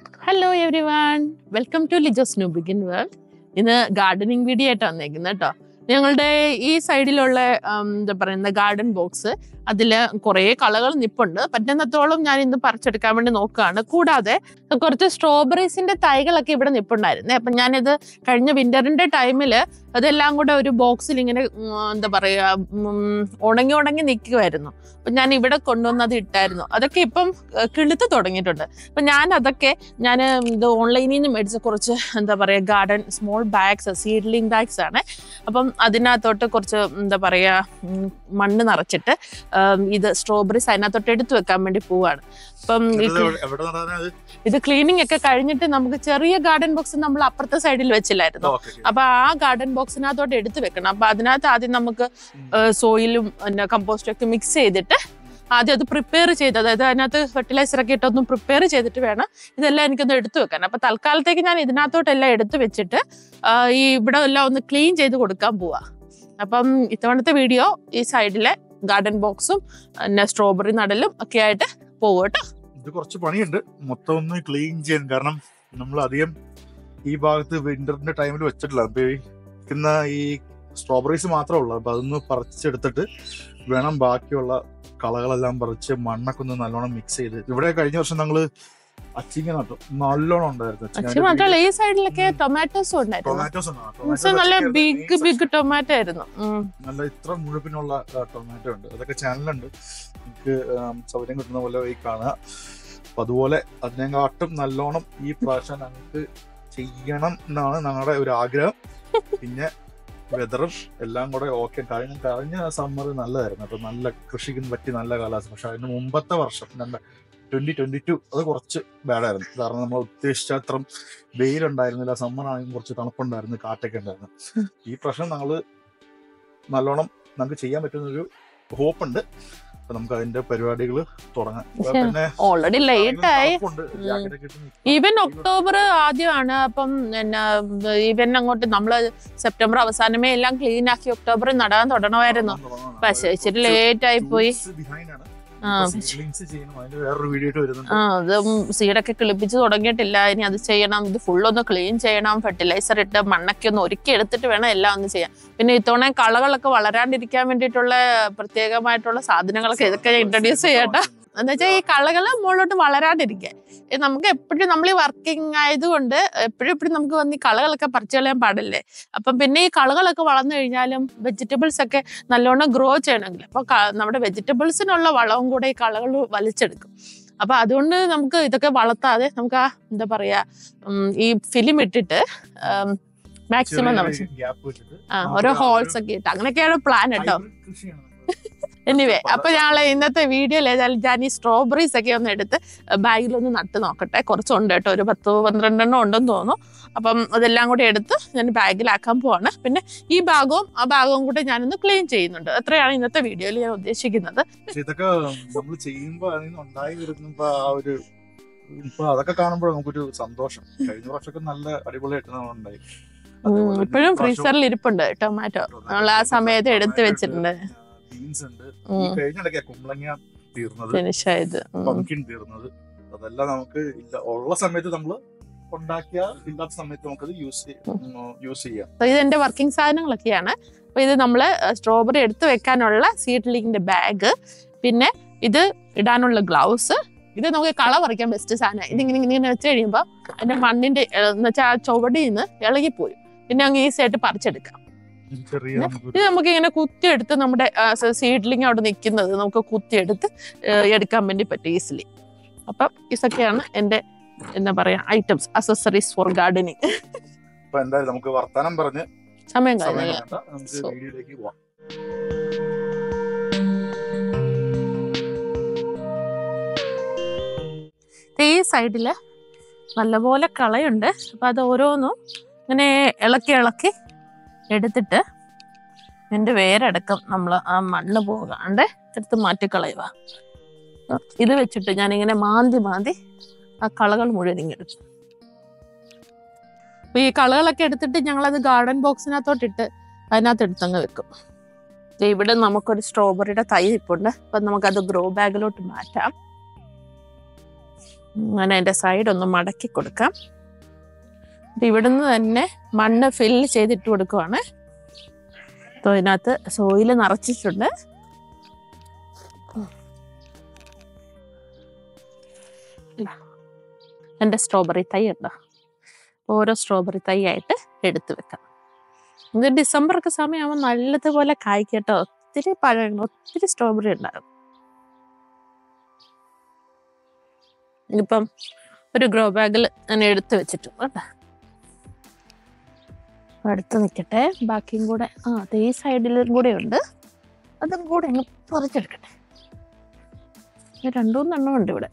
Hello everyone welcome to ലിജസ് new begin world ഇന്ന് gardening video ആയിട്ട് വന്നേക്കുന്നത് കേട്ടോ ഞങ്ങളുടെ ഈ സൈഡിലുള്ള ഉം, എന്താ പറയുന്ന ഗാർഡൻ ബോക്സ് അതിൽ കുറേ കളകൾ നിപ്പുണ്ട് പറ്റുന്നത്തോളം ഞാൻ ഇന്ന് പറിച്ചെടുക്കാൻ വേണ്ടി നോക്കുകയാണ് കൂടാതെ കുറച്ച് സ്ട്രോബെറീസിന്റെ തൈകളൊക്കെ ഇവിടെ നിപ്പുണ്ടായിരുന്നേ അപ്പം ഞാനിത് കഴിഞ്ഞ വിന്ററിന്റെ ടൈമിൽ അതെല്ലാം കൂടെ ഒരു ബോക്സിൽ ഇങ്ങനെ ഉം, എന്താ പറയുക ഉം, ഉണങ്ങി ഉണങ്ങി നിൽക്കുമായിരുന്നു അപ്പം ഞാൻ ഇവിടെ കൊണ്ടുവന്ന് അത് ഇട്ടായിരുന്നു അതൊക്കെ ഇപ്പം ഏഹ്, കിളുത്ത് തുടങ്ങിയിട്ടുണ്ട് അപ്പം ഞാൻ അതൊക്കെ ഞാൻ ഇത് ഓൺലൈനിൽ നിന്ന് മേടിച്ച കുറച്ച് എന്താ പറയുക garden small bags seedling bags ആണ് അപ്പം അതിനകത്തോട്ട് കുറച്ച് എന്താ പറയുക ഉം, മണ്ണ് നിറച്ചിട്ട് ഉം, ഇത് സ്ട്രോബെറീസ് അതിനകത്തോട്ട് എടുത്തു വെക്കാൻ വേണ്ടി പോവാണ് അപ്പം ഈ ഇത് എവിടെ- എവിടെ നടാനാ ഇത്? ഇത് ക്ലീനിങ് ഒക്കെ കഴിഞ്ഞിട്ട് നമുക്ക് ചെറിയ ഗാർഡൻ ബോക്സ് നമ്മൾ അപ്പുറത്തെ സൈഡിൽ വെച്ചില്ലായിരുന്നു ഓക്കേ, ഓക്കേ. അപ്പൊ ആ ഗാർഡൻ ബോക്സിനകത്തോട്ട് എടുത്തു വെക്കണം അപ്പൊ അതിനകത്ത് ആദ്യം നമുക്ക് സോയിലും പിന്നെ കമ്പോസ്റ്റും ഒക്കെ മിക്സ് ചെയ്തിട്ട് ആദ്യം അത് പ്രിപ്പയർ ചെയ്ത് അതായത് അതിനകത്ത് ഫെർട്ടിലൈസർ ഒക്കെ ഇട്ടൊന്നും പ്രിപ്പയർ ചെയ്തിട്ട് വേണം ഇതെല്ലാം എനിക്കൊന്ന് എടുത്തു വെക്കാൻ അപ്പൊ തൽക്കാലത്തേക്ക് ഞാൻ ഇതിനകത്തോട്ടെല്ലാം എടുത്തു വെച്ചിട്ട് ആ, ഈ ഇവിടെ എല്ലാം ഒന്ന് ക്ലീൻ ചെയ്ത് കൊടുക്കാൻ പോവാ അപ്പം ഇത്തവണത്തെ വീഡിയോ ഈ സൈഡിലെ ഗാർഡൻ ബോക്സും പിന്നെ സ്ട്രോബെറി നടലും ഒക്കെ ആയിട്ട് പോകും കേട്ടോ ഇത് കുറച്ച് പണിയുണ്ട് മൊത്തം ഒന്ന് ക്ലീൻ ചെയ്യാൻ കാരണം നമ്മൾ അധികം ഈ ഭാഗത്ത് വിന്ററിന്റെ ടൈമിൽ വെച്ചിട്ടില്ല അപ്പൊ ഈ ഇരിക്കുന്ന ഈ സ്ട്രോബെറീസ് മാത്രമേ ഉള്ളൂ അപ്പൊ അതൊന്ന് പറിച്ചെടുത്തിട്ട് വേണം ബാക്കിയുള്ള കളകളെല്ലാം പറിച്ച് മണ്ണൊക്കെ ഒന്ന് നല്ലോണം മിക്സ് ചെയ്ത് ഇവിടെ കഴിഞ്ഞ വർഷം ഞങ്ങള് അച്ചിങ്ങ നട്ടു നല്ലോണം ഉണ്ടായിരുന്നു അച്ചിങ്ങ. പക്ഷെ മാത്രമല്ല ഈ സൈഡിലൊക്കെ ടൊമാറ്റോസും ഉണ്ടായിരുന്നു ടൊമാറ്റോസ് ഉണ്ടോ? പക്ഷെ ടൊമാറ്റോസ് നല്ല അച്ചിങ്ങ ബിഗ് main ബിഗ് ടൊമാറ്റോ ആയിരുന്നു ഉം. നല്ല ഇത്ര മുഴുപ്പിനുള്ള ടൊമാറ്റോ ഉണ്ട് അതൊക്കെ ചാനലുണ്ട് നമുക്ക് ആം, സൗകര്യം കിട്ടുന്ന പോലെ പോയി കാണുക അപ്പൊ അതുപോലെ അതിനെക്കാട്ടും നല്ലോണം ഈ പ്രാവശ്യം ഞങ്ങൾക്ക് ചെയ്യണം എന്നാണ് ഞങ്ങളുടെ ഒരു ആഗ്രഹം പിന്നെ വെതറും എല്ലാം കൂടെ ഓക്കെ കഴിഞ്ഞ കഴിഞ്ഞ സമ്മർ നല്ലതായിരുന്നു അപ്പൊ നല്ല കൃഷിക്ക് പറ്റി നല്ല കാലാവസ്ഥ പക്ഷെ അതിന് മുമ്പത്തെ വർഷം രണ്ട് ട്വന്റി ട്വന്റി ടു അത് കുറച്ച് ബാഡായിരുന്നു കാരണം നമ്മൾ ഉദ്ദേശിച്ച അത്ര വെയിലുണ്ടായിരുന്നില്ല സമ്മർ ആണെങ്കിൽ കുറച്ച് തണുപ്പുണ്ടായിരുന്നു കാറ്റൊക്കെ ഉണ്ടായിരുന്നു ഈ പ്രശ്നം ഞങ്ങള് നല്ലോണം നമുക്ക് ചെയ്യാൻ പറ്റുന്ന ഒരു ഹോപ്പ് ഉണ്ട് അപ്പൊ നമുക്ക് അതിന്റെ പരിപാടികൾ തുടങ്ങാം ഇപ്പൊ പക്ഷെ പിന്നെ ഓൾറെഡി ലേറ്റ് ആയി തണുപ്പുണ്ട്. jacket ഒക്കെ ഇട്ട് നിൽക്കാം. ഈവൻ ഒക്ടോബർ ആദ്യമാണ് അപ്പം പിന്നെ ഈവൻ അങ്ങോട്ട് നമ്മള് സെപ്റ്റംബർ അവസാനമേ എല്ലാം ക്ലീൻ ആക്കി ഒക്ടോബറിൽ നടാൻ തുടങ്ങുമായിരുന്നു തുടങ്ങണം. പക്ഷെ ഇച്ചിരി കുറച്ച് ലേറ്റ് ആയി പോയി tools behind ആണ്. ആ ഇപ്പൊ seedlings ചെയ്യണം അതിന്റെ വേറൊരു വീഡിയോ ആയിട്ട് വരുന്നുണ്ട് ആ അത് സീഡൊക്കെ കിളിപ്പിച്ച് തുടങ്ങിയിട്ടില്ല ഇനി അത് ചെയ്യണം ഇത് ഫുള്ളൊന്ന് ക്ലീൻ ചെയ്യണം ഫെർട്ടിലൈസർ ഇട്ട് മണ്ണൊക്കെ ഒന്ന് ഒരുക്കി എടുത്തിട്ട് വേണം എല്ലാം ഒന്ന് ചെയ്യാൻ പിന്നെ ഇത്തവണ കളകളൊക്കെ വളരാണ്ടിരിക്കാൻ വേണ്ടിയിട്ടുള്ള പ്രത്യേകമായിട്ടുള്ള സാധനങ്ങളൊക്കെ ഇതൊക്കെ ഇൻട്രൊഡ്യൂസ് ചെയ്യട്ടെ എന്ന് വെച്ചാൽ ഈ കളകൾ മുകളിലോട്ട് വളരാണ്ടിരിക്കാൻ ഇത് നമുക്ക് എപ്പോഴും നമ്മൾ ഈ വർക്കിംഗ് ആയതുകൊണ്ട് എപ്പോഴും എപ്പോഴും നമുക്ക് വന്ന് ഈ കളകളൊക്കെ പറിച്ചു കളയാൻ പാടില്ലേ അപ്പം പിന്നെ ഈ കളകളൊക്കെ വളർന്നു കഴിഞ്ഞാലും വെജിറ്റബിൾസ് ഒക്കെ നല്ലോണം ഗ്രോ ചെയ്യണമെങ്കിൽ അപ്പോൾ നമ്മുടെ വെജിറ്റബിൾസിനുള്ള വളവും കൂടെ ഈ കളകൾ വലിച്ചെടുക്കും അപ്പൊ അതുകൊണ്ട് നമുക്ക് ഇതൊക്കെ വളർത്താതെ നമുക്ക് ആ എന്താ പറയാ ഉം, ഈ ഫിലിം ഇട്ടിട്ട് മാക്സിമം ചെറിയ നമുക്ക് gap വെച്ചിട്ട് ആ നമുക്ക് ഓരോ ആ ഹോൾസ് ഒരു ഒക്കെ ഇട്ട് അങ്ങനെയൊക്കെയാണ് പ്ലാൻ കേട്ടോ hybrid കൃഷിയാണ് നമ്മള്. എനിവേ അപ്പൊ ഞങ്ങളെ ഇന്നത്തെ വീഡിയോയിൽ ഏതായാലും ഞാൻ ഈ സ്ട്രോബെറീസ് ഒക്കെ ഒന്ന് എടുത്ത് ബാഗിലൊന്ന് നട്ട് നോക്കട്ടെ കുറച്ചുണ്ട് കേട്ടോ ഒരു പത്ത് പന്ത്രണ്ടെണ്ണം ഉണ്ടെന്ന് തോന്നുന്നു അപ്പം അതെല്ലാം കൂടി എടുത്ത് ഞാൻ ബാഗിലാക്കാൻ പോവാണ് പിന്നെ ഈ ഭാഗവും ആ ഭാഗവും കൂടെ ഞാനൊന്ന് ക്ലീൻ ചെയ്യുന്നുണ്ട് അത്രയാണ് ഇന്നത്തെ വീഡിയോയിൽ ഞാൻ ഉദ്ദേശിക്കുന്നത് പക്ഷെ ഇതൊക്കെ നമ്മൾ ചെയ്യുമ്പോ അതിൽ നിന്ന് ഉണ്ടായി വരുമ്പോ ആ ഒരു ഇപ്പൊ അതൊക്കെ കാണുമ്പോൾ നമുക്കൊരു സന്തോഷം കഴിഞ്ഞ വർഷമൊക്കെ നല്ല അടിപൊളിയായിട്ട് നമ്മൾ ഉണ്ടായി ഉം, ഇപ്പോഴും ഫ്രീസറിൽ ഇരിപ്പുണ്ട് ടൊമാറ്റോ നമ്മൾ ആ സമയത്ത് എടുത്ത് വെച്ചിട്ടുണ്ട് ബീൻസ് ഉണ്ട് ഉം. ഈ കഴിഞ്ഞിടയ്ക്കാ കുമ്പളങ്ങ തീർന്നത് ഫിനിഷ് ആയത് ഉം. പംകിൻ തീർന്നത് അതെല്ലാം നമുക്ക് ഇല്ല ഉള്ള സമയത്ത് നമ്മൾ ഉണ്ടാക്കിയ ഇല്ലാത്ത സമയത്ത് നമുക്കത് യൂസ് യൂസ് ചെയ്യാം അപ്പൊ ഇത് എന്റെ വർക്കിംഗ് സാധനങ്ങളൊക്കെയാണ് അപ്പൊ ഇത് നമ്മൾ സ്ട്രോബെറി എടുത്ത് വെക്കാനുള്ള സീഡ്ലിങ്ങിന്റെ ബാഗ് പിന്നെ ഇത് ഇടാനുള്ള ഗ്ലൗസ് ഇത് നമുക്ക് കള പറിക്കാൻ ബെസ്റ്റ് സാധനം ഇതിങ്ങനെ ഇങ്ങനെ ഇങ്ങനെ വെച്ച് കഴിയുമ്പോൾ അതിന്റെ മണ്ണിന്റെ ഏഹ്, എന്ന് വെച്ചാൽ ആ ചുവടിൽ നിന്ന് ഇളകിപ്പോരും പിന്നെ അങ്ങ് ഈസി ആയിട്ട് പറിച്ചെടുക്കാം ഇത് ചെറിയ ഇത് നമുക്കൊരു ഇത് നമുക്ക് ഇങ്ങനെ കുത്തിയെടുത്ത് നമ്മുടെ സീഡ്ലിങ് അവിടെ നിൽക്കുന്നത് നമുക്ക് കുത്തിയെടുത്ത് ഏഹ്, എടുക്കാൻ വേണ്ടി പറ്റും ഈസിലി അപ്പം ഇതൊക്കെയാണ് എൻ്റെ എന്താ പറയാ ഐറ്റംസ് അസസറീസ് ഫോർ ഗാർഡനിങ് ഇപ്പൊ എന്തായാലും നമുക്ക് വർത്താനം പറഞ്ഞ് സമയം സമയം കഴിഞ്ഞു വേണ്ട നമുക്ക് So- വീഡിയോയിലേക്ക് പോവാം ഈ സൈഡിൽ നല്ലപോലെ കളയുണ്ട് അപ്പം അത് ഓരോന്നും ഇങ്ങനെ ഇളക്കി ഇളക്കി എടുത്തിട്ട് എൻ്റെ വേരടക്കം നമ്മൾ ആ മണ്ണ് പോകാണ്ട് എടുത്ത് മാറ്റി കളയുക അപ്പം ഇത് വെച്ചിട്ട് ഞാനിങ്ങനെ മാന്തി മാന്തി ആ കളകൾ മുഴുവൻ ഇങ്ങെടുക്കും അപ്പോൾ ഈ കളകളൊക്കെ എടുത്തിട്ട് ഞങ്ങളത് ഗാർഡൻ ബോക്സിനകത്തോട്ടിട്ട് അതിനകത്ത് എടുത്തങ്ങ് വെക്കും ദേ ഇവിടെ നമുക്കൊരു സ്ട്രോബെറിയുടെ തൈ ഇപ്പുണ്ട് അപ്പം നമുക്കത് ഗ്രോ ബാഗിലോട്ട് മാറ്റാം അങ്ങനെ അതിൻ്റെ സൈഡ് ഒന്ന് മടക്കി കൊടുക്കാം എന്നിട്ട് ഇവിടുന്ന് തന്നെ മണ്ണ് ഫില്ല് ചെയ്തിട്ട് കൊടുക്കുവാണ് അപ്പോൾ ഇതിനകത്ത് സോയിൽ നിറച്ചിട്ടുണ്ട് എൻ്റെ സ്ട്രോബെറി തൈ ഉണ്ടോ ഓരോ സ്ട്രോബെറി തൈ ആയിട്ട് എടുത്തു വെക്കാം ഇത് ഡിസംബർ ഒക്കെ സമയമാകുമ്പോൾ നല്ലതുപോലെ കായ്ക്കട്ടോ ഒത്തിരി പഴങ്ങൾ ഒത്തിരി സ്ട്രോബെറി ഉണ്ടാകും ഇനിയിപ്പം ഒരു ഗ്രോ ബാഗിൽ ഞാൻ എടുത്ത് വെച്ചിട്ടുണ്ട് കേട്ടോ അപ്പൊ അടുത്ത് നിൽക്കട്ടെ ബാക്കിയും കൂടെ ആ അതേ സൈഡിലും കൂടെ ഉണ്ട് അതും കൂടെ അങ്ങ് പറിച്ചെടുക്കട്ടെ ഇത് രണ്ടു മൂന്നെണ്ണം ഉണ്ട് ഇവിടെ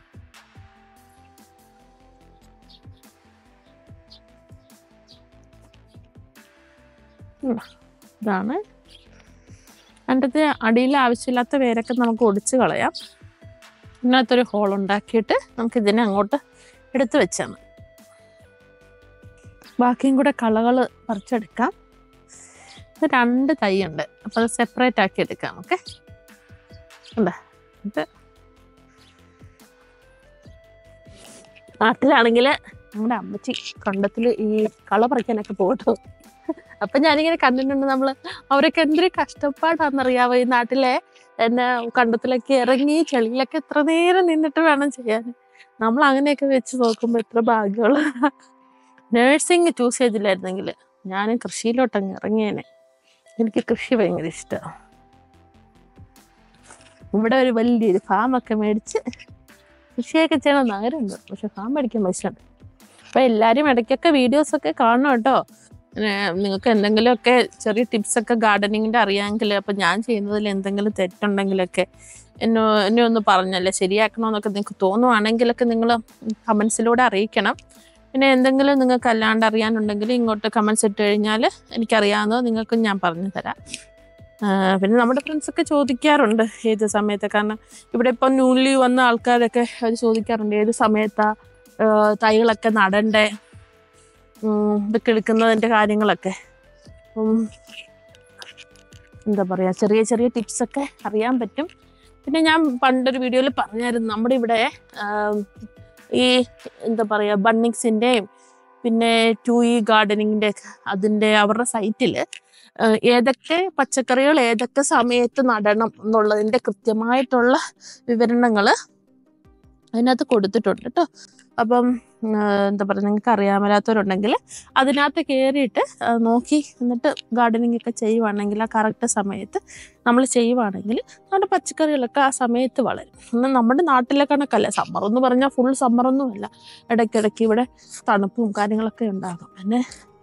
ഉം. ഇതാണ് അതിൻ്റെ അടിയിൽ ആവശ്യമില്ലാത്ത വേരൊക്കെ നമുക്ക് ഒടിച്ച് കളയാം ഇതിനകത്തൊരു ഹോൾ ഉണ്ടാക്കിയിട്ട് നമുക്ക് ഇതിനെ അങ്ങോട്ട് എടുത്ത് വെച്ചാൽ മതി ബാക്കിയും കൂടെ കളകൾ പറിച്ചെടുക്കാം ഇത് രണ്ട് തൈ ഉണ്ട് അപ്പോൾ അത് സെപ്പറേറ്റ് ആക്കി എടുക്കാം ഓക്കെ ഉണ്ട് ഇത് നാട്ടിലാണെങ്കിൽ നമ്മുടെ അമ്മച്ചി കണ്ടത്തിൽ ഈ കള പറിക്കാനൊക്കെ പോകട്ടോ അപ്പൊ ഞാനിങ്ങനെ കണ്ടിട്ടുണ്ട് നമ്മള് അവരൊക്കെ എന്തൊരു കഷ്ടപ്പാടാണെന്നറിയാവോ ഈ നാട്ടിലെ എന്നെ കണ്ടത്തിലൊക്കെ ഇറങ്ങി ചെളിയിലൊക്കെ എത്ര നേരം നിന്നിട്ട് വേണം ചെയ്യാൻ നമ്മൾ അങ്ങനെയൊക്കെ വെച്ച് നോക്കുമ്പോൾ എത്ര ഭാഗ്യമുള്ള നേഴ്സിംഗ് ചൂസ് ചെയ്തില്ലായിരുന്നെങ്കിൽ ഞാൻ കൃഷിയിലോട്ടങ്ങ് ഇറങ്ങിയേനെ എനിക്ക് കൃഷി ഭയങ്കര ഇഷ്ടമാണ് ഇവിടെ ഒരു വലിയൊരു ഫാമൊക്കെ മേടിച്ച് കൃഷിയൊക്കെ ചെയ്യണമെന്ന് ആഗ്രഹമുണ്ട് പക്ഷെ ഫാം മേടിക്കാൻ പൈസ ഉണ്ട് അപ്പൊ എല്ലാവരും ഇടയ്ക്കൊക്കെ വീഡിയോസൊക്കെ കാണണം കേട്ടോ നിങ്ങൾക്ക് എന്തെങ്കിലുമൊക്കെ ചെറിയ ടിപ്സൊക്കെ ഗാർഡനിങ്ങിൻ്റെ അറിയാമെങ്കിൽ അപ്പം ഞാൻ ചെയ്യുന്നതിൽ എന്തെങ്കിലും തെറ്റുണ്ടെങ്കിലൊക്കെ എന്നെ എന്നെ ഒന്ന് പറഞ്ഞല്ലേ ശരിയാക്കണമെന്നൊക്കെ നിങ്ങൾക്ക് തോന്നുവാണെങ്കിലൊക്കെ നിങ്ങൾ കമൻസിലൂടെ അറിയിക്കണം പിന്നെ എന്തെങ്കിലും നിങ്ങൾക്ക് അല്ലാണ്ട് അറിയാനുണ്ടെങ്കിൽ ഇങ്ങോട്ട് കമൻസ് ഇട്ട് കഴിഞ്ഞാൽ എനിക്കറിയാവുന്നത് നിങ്ങൾക്കും ഞാൻ പറഞ്ഞു തരാം ആ, പിന്നെ നമ്മുടെ ഫ്രണ്ട്സൊക്കെ ചോദിക്കാറുണ്ട് ഏത് സമയത്ത് കാരണം ഇവിടെ ഇപ്പം ന്യൂലി വന്ന ആൾക്കാരൊക്കെ അവർ ചോദിക്കാറുണ്ട് ഏത് സമയത്താ ആ, തൈകളൊക്കെ നടണ്ടേ ഉം, ഇതൊക്കെ എടുക്കുന്നതിൻ്റെ കാര്യങ്ങളൊക്കെ ഉം, എന്താ പറയുക ചെറിയ ചെറിയ ടിപ്സൊക്കെ അറിയാൻ പറ്റും പിന്നെ ഞാൻ പണ്ടൊരു വീഡിയോയിൽ പറഞ്ഞായിരുന്നു നമ്മുടെ ഇവിടെ ആം, ഈ എന്താ പറയുക ബണ്ണിങ്സിൻ്റെയും പിന്നെ ടു ഇ ഗാർഡനിങ്ങിൻ്റെ അതിൻ്റെ അവരുടെ സൈറ്റിൽ ഏതൊക്കെ പച്ചക്കറികൾ ഏതൊക്കെ സമയത്ത് നടണം എന്നുള്ളതിൻ്റെ കൃത്യമായിട്ടുള്ള വിവരണങ്ങൾ അതിനകത്ത് കൊടുത്തിട്ടുണ്ട് കേട്ടോ അപ്പം ആ, എന്താ പറയുക നിങ്ങൾക്ക് അറിയാൻ മേലാത്തവരുണ്ടെങ്കിൽ അതിനകത്ത് കയറിയിട്ട് ആ, നോക്കി എന്നിട്ട് ഗാർഡനിങ് ഒക്കെ ചെയ്യുവാണെങ്കിൽ ആ കറക്റ്റ് സമയത്ത് നമ്മൾ ചെയ്യുവാണെങ്കിൽ നമ്മുടെ പച്ചക്കറികളൊക്കെ ആ സമയത്ത് വളരും എന്നാൽ നമ്മുടെ നാട്ടിലെ കണക്കല്ല സമ്മർ എന്ന് പറഞ്ഞാൽ ഫുൾ സമ്മറൊന്നുമല്ല ഇടയ്ക്കിടയ്ക്ക് ഇവിടെ തണുപ്പും കാര്യങ്ങളൊക്കെ ഉണ്ടാകും പിന്നെ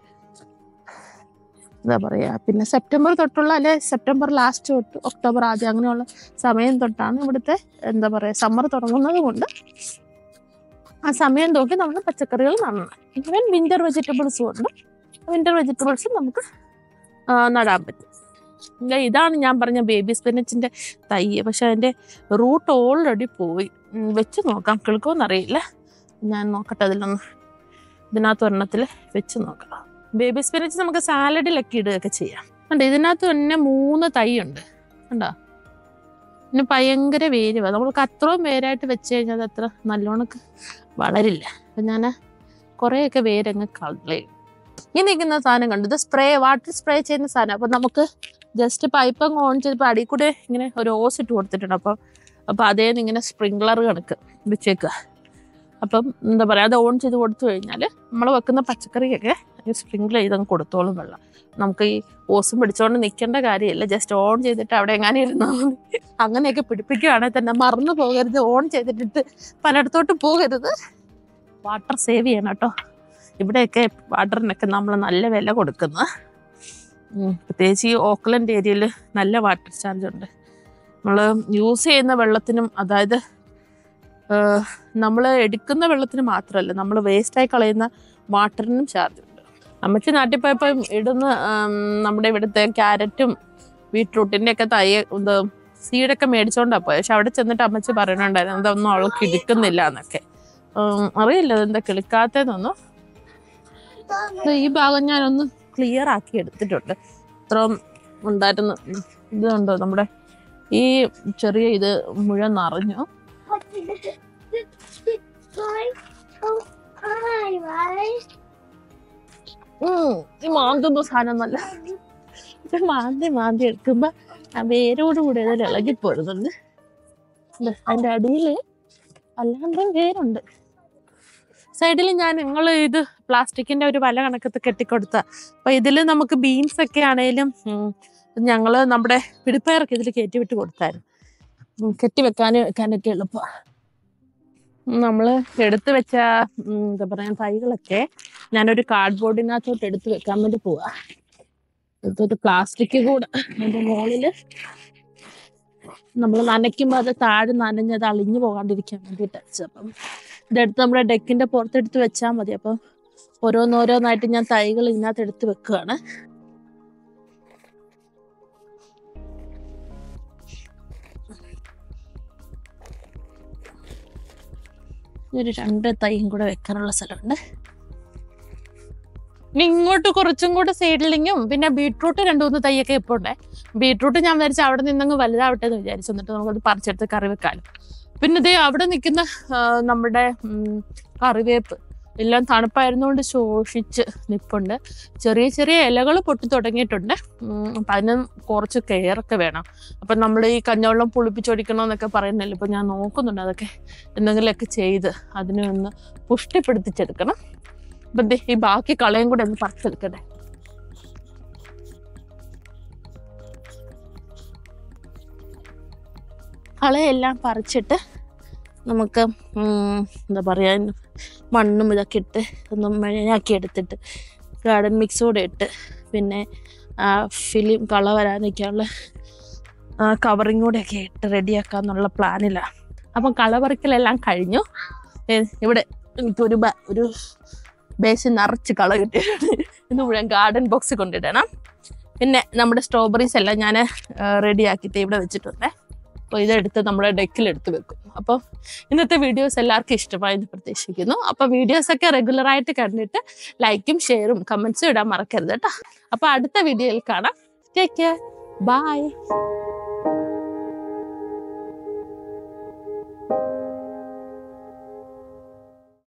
എന്താ പറയുക പിന്നെ സെപ്റ്റംബർ തൊട്ടുള്ള അല്ലെ സെപ്റ്റംബർ ലാസ്റ്റ് തൊട്ട് ഒക്ടോബർ ആദ്യം അങ്ങനെയുള്ള സമയം തൊട്ടാണ് ഇവിടുത്തെ എന്താ പറയുക സമ്മർ തുടങ്ങുന്നത് കൊണ്ട് ആ സമയം നോക്കി നമ്മൾ പച്ചക്കറികൾ നടണം ഈവൻ വിന്റർ വെജിറ്റബിൾസും ഉണ്ട് വിന്റർ വെജിറ്റബിൾസും നമുക്ക് ആ, നടാൻ പറ്റും ഇല്ല, ഇതാണ് ഞാൻ പറഞ്ഞ ബേബി സ്പിനച്ചിൻ്റെ തൈ പക്ഷെ അതിൻ്റെ റൂട്ട് ഓൾറെഡി പോയി ഉം, വെച്ച് നോക്കാം കിളുക്കുമെന്നറിയില്ല ഞാൻ നോക്കട്ടെ അതിലൊന്ന് ഇതിനകത്ത് ഒരെണ്ണത്തിൽ വെച്ച് നോക്കാം ബേബി സ്പിനച്ച് നമുക്ക് സാലഡിലൊക്കെ ഇടുകയൊക്കെ ചെയ്യാം കണ്ടോ ഇതിനകത്ത് തന്നെ മൂന്ന് തൈ ഉണ്ട് കണ്ടോ പിന്നെ ഭയങ്കര വേര് വേണം നമ്മൾക്ക് അത്രയും വേരായിട്ട് വെച്ച് കഴിഞ്ഞാൽ അത് അത്ര നല്ലോണം വളരില്ല അപ്പം ഞാൻ കുറേയൊക്കെ വേരങ്ങ് കളയും ഈ നിൽക്കുന്ന സാധനം കണ്ടു ഇത് സ്പ്രേ വാട്ടർ സ്പ്രേ ചെയ്യുന്ന സാധനം അപ്പം നമുക്ക് ജസ്റ്റ് പൈപ്പ് അങ്ങ് ഓൺ ചെയ്തപ്പോൾ അടിയിൽ കൂടെ ഇങ്ങനെ ഒരു ഓസ് ഇട്ട് കൊടുത്തിട്ടുണ്ട് അപ്പം അപ്പം അതേ ഇങ്ങനെ സ്പ്രിങ്ക്ലർ കണക്ക് വെച്ചേക്കുക അപ്പം എന്താ പറയുക അത് ഓൺ ചെയ്ത് കൊടുത്തു കഴിഞ്ഞാൽ നമ്മൾ വെക്കുന്ന പച്ചക്കറിക്കൊക്കെ സ്പ്രിങ്കിൾ ചെയ്ത് അങ്ങ് കൊടുത്തോളും വെള്ളം നമുക്ക് ഈ ഓസും പിടിച്ചോണ്ട് നിൽക്കേണ്ട കാര്യമില്ല ജസ്റ്റ് ഓൺ ചെയ്തിട്ട് അവിടെ എങ്ങാനും ഇരുന്നാൽ മതി അങ്ങനെയൊക്കെ പിടിപ്പിക്കുകയാണെങ്കിൽ തന്നെ മറന്നു പോകരുത് ഓൺ ചെയ്തിട്ടിട്ട് പലയിടത്തോട്ട് പോകരുത് വാട്ടർ സേവ് ചെയ്യണം കേട്ടോ ഇവിടെയൊക്കെ വാട്ടറിനൊക്കെ നമ്മൾ നല്ല വില കൊടുക്കുന്നത് ഉം, പ്രത്യേകിച്ച് ഈ ഓക്ലൻഡ് ഏരിയയിൽ നല്ല വാട്ടർ ചാർജ് ഉണ്ട് നമ്മൾ യൂസ് ചെയ്യുന്ന വെള്ളത്തിനും അതായത് നമ്മൾ എടുക്കുന്ന വെള്ളത്തിന് മാത്രമല്ല നമ്മൾ വേസ്റ്റായി കളയുന്ന വാട്ടറിനും ചാർജ് ഉണ്ട് അമ്മച്ചി നാട്ടിൽ പോയപ്പോൾ ഇടുന്ന ആം, നമ്മുടെ ഇവിടുത്തെ ക്യാരറ്റും ബീട്രൂട്ടിൻ്റെ ഒക്കെ തൈ ഇത് സീഡൊക്കെ മേടിച്ചോണ്ടാ പോയത് പക്ഷെ അവിടെ ചെന്നിട്ട് അമ്മച്ചി പറയണുണ്ടായിരുന്നു അതൊന്നും അവൾക്ക് കിളിക്കുന്നില്ല എന്നൊക്കെ ഉം, അറിയില്ല അതെന്താ കിളിക്കാത്തതെന്നൊന്നും ദേ ഈ ഭാഗം ഞാനൊന്ന് ക്ലിയർ ആക്കി എടുത്തിട്ടുണ്ട് ഇത്രയും ഉണ്ടായിരുന്നു ഇതുണ്ടോ നമ്മുടെ ഈ ചെറിയ ഇത് മുഴുവൻ നിറഞ്ഞു ഉം, ഈ മാന്തുന്ന സാധനം നല്ല ഇത് മാന്തി മാന്തി എടുക്കുമ്പോ ആ വേരോട് കൂടെ ഇതിൽ ഇളകി പോരുന്നുണ്ട് ദേ, അതിന്റെ അടിയില് അല്ലാണ്ട് വേരുണ്ട് സൈഡിൽ ഞാൻ നിങ്ങൾ ഇത് പ്ലാസ്റ്റിക്കിന്റെ ഒരു വല കണക്കത്ത് കെട്ടിക്കൊടുത്ത അപ്പൊ ഇതിൽ നമുക്ക് ബീൻസ് ഒക്കെ ആണേലും ഉം, ഞങ്ങള് നമ്മുടെ പിടിപ്പയറൊക്കെ ഇതിൽ കയറ്റി വിട്ട് കൊടുത്തായിരുന്നു ഉം, കെട്ടി വെക്കാനും വെക്കാനൊക്കെ എളുപ്പം നമ്മൾ എടുത്തു വെച്ച ഉം, എന്താ പറയാ തൈകളൊക്കെ ഞാനൊരു കാർഡ് ബോർഡിനകത്തോട്ട് എടുത്ത് വെക്കാൻ വേണ്ടി പോവാ ഇതൊരു പ്ലാസ്റ്റിക് കൂടെ അതിന്റെ മുകളില് നമ്മൾ നനയ്ക്കുമ്പോൾ അത് താഴെ നനഞ്ഞത് അളിഞ്ഞു പോകാണ്ടിരിക്കാൻ വേണ്ടിയിട്ട് വെച്ചത് അപ്പം ഇതെടുത്ത് നമ്മുടെ ഡെക്കിന്റെ പുറത്തെടുത്ത് വെച്ചാൽ മതി അപ്പം ഓരോന്നോരോന്നായിട്ട് ഞാൻ തൈകൾ ഇതിനകത്ത് എടുത്ത് വെക്കുകയാണ് ഒരു രണ്ട് തൈയും കൂടെ വെക്കാനുള്ള സ്ഥലമുണ്ട് ഇനി ഇങ്ങോട്ട് കുറച്ചും കൂടെ സൈഡിലിങ്ങും പിന്നെ ബീട്രൂട്ട് രണ്ടു മൂന്ന് തൈയൊക്കെ ഇപ്പോൾ ഉണ്ട് ബീട്രൂട്ട് ഞാൻ വിചാരിച്ചു അവിടെ നിന്നങ്ങ് വലുതാവട്ടെ എന്ന് വിചാരിച്ചു എന്നിട്ട് നമുക്കത് പറിച്ചെടുത്ത് കറി വെക്കാനും പിന്നെ ഇതേ അവിടെ നിൽക്കുന്ന ആ, നമ്മുടെ ഉം, കറിവേപ്പ് എല്ലാം തണുപ്പായിരുന്നുകൊണ്ട് ശോഷിച്ച് നിൽപ്പുണ്ട് ചെറിയ ചെറിയ ഇലകൾ പൊട്ടി തുടങ്ങിയിട്ടുണ്ട് ഉം, അപ്പം അതിന് കുറച്ച് കെയറൊക്കെ വേണം അപ്പം നമ്മൾ ഈ കഞ്ഞവെള്ളം പുളിപ്പിച്ചൊടിക്കണമെന്നൊക്കെ പറയുന്നല്ലോ ഇപ്പം ഞാൻ നോക്കുന്നുണ്ട് അതൊക്കെ എന്തെങ്കിലുമൊക്കെ ചെയ്ത് അതിനെ ഒന്ന് പുഷ്ടിപ്പെടുത്തിച്ചെടുക്കണം അപ്പം ദേ ഈ ബാക്കി കളയും കൂടെ ഒന്ന് പറിച്ചെടുക്കട്ടെ കളയെല്ലാം പറിച്ചിട്ട് നമുക്ക് ഉം, എന്താ പറയുക മണ്ണും ഇതൊക്കെ ഇട്ട് ഒന്ന് മഴയാക്കി എടുത്തിട്ട് ഗാർഡൻ മിക്സ് കൂടെ ഇട്ട് പിന്നെ ആ ഫിലിം കള വരാനൊക്കെയുള്ള കവറിങ് കൂടെ ഒക്കെ ഇട്ട് റെഡിയാക്കാന്നുള്ള പ്ലാനിലാണ് അപ്പം കള പറിക്കലെല്ലാം കഴിഞ്ഞു ഏ, ഇവിടെ എനിക്കൊരു ബ- ഒരു ബേസിൽ നിറച്ച് കള കിട്ടിയിട്ടുണ്ട് ഇത് മുഴുവൻ ഗാർഡൻ ബോക്സ് കൊണ്ടിടണം പിന്നെ നമ്മുടെ സ്ട്രോബെറീസ് എല്ലാം ഞാൻ റെഡിയാക്കിയിട്ട് ഇവിടെ വെച്ചിട്ടുണ്ട് അപ്പോൾ ഇതെടുത്ത് നമ്മുടെ ഡെക്കിലെടുത്ത് വെക്കും അപ്പോൾ ഇന്നത്തെ വീഡിയോസ് എല്ലാവർക്കും ഇഷ്ടമായെന്ന് പ്രതീക്ഷിക്കുന്നു അപ്പോൾ വീഡിയോസൊക്കെ റെഗുലറായിട്ട് കണ്ടിട്ട് ലൈക്കും ഷെയറും കമൻസും ഇടാൻ മറക്കരുത് കേട്ടോ അപ്പോൾ അടുത്ത വീഡിയോയിൽ കാണാം ടേക്ക് കെയർ ബൈ